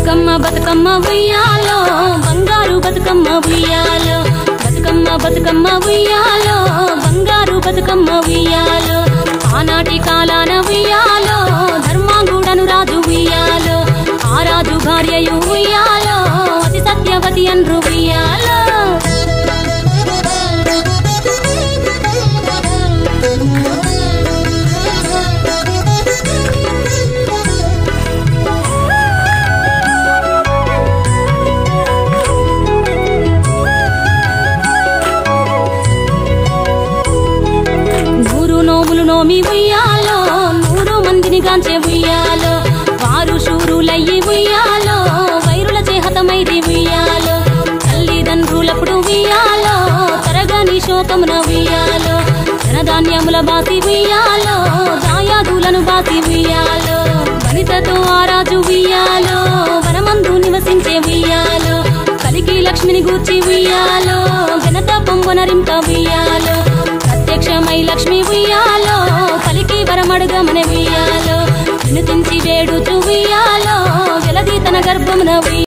బతుకమ్మ బతుకమ్మ ఉయ్యాలో బంగారు బతుకమ్మ ఉయ్యాలో బతుకమ్మ బతుకమ్మ ఉయ్యాలో బంగారు బతుకమ్మ ఉయ్యాలో ఆనాటి కాలాన ఉయ్యాలో ధర్మాంగుడను రాజు ఉయ్యాలో ఆ రాజు భార్యయు ఉయ్యాలో అతి సత్యవతి అన్రు ఉయ్యాలో నూరు నోములు నోమి ఉయ్యాలో నూరు మందిని గాంచే ఉయ్యాలో వారు శూరులయ్యి ఉయ్యాలో వైరుల చేహతమైది ఉయ్యాలో తల్లిదండ్రులప్పుడు ఉయ్యాలో తరగని శోకమున ఉయ్యాలో ధనధాన్యముల బాసి ఉయ్యాలో దాయాదులను బాసి ఉయ్యాలో వనితతో ఆరాజు ఉయ్యాలో వనమందు నివసించే ఉయ్యాలో కలికి లక్ష్మిని గూర్చి ఉయ్యాలో ఘనత పొంగునరింప ఉయ్యాలో ప్రత్యక్షమై లక్ష్మి ఉయ్యాలో కలికి వరమడుగమని ఉయ్యాలో వినుతించి వేడుచు ఉయ్యాలో వెలది తన గర్భమున ఉయ్యాలో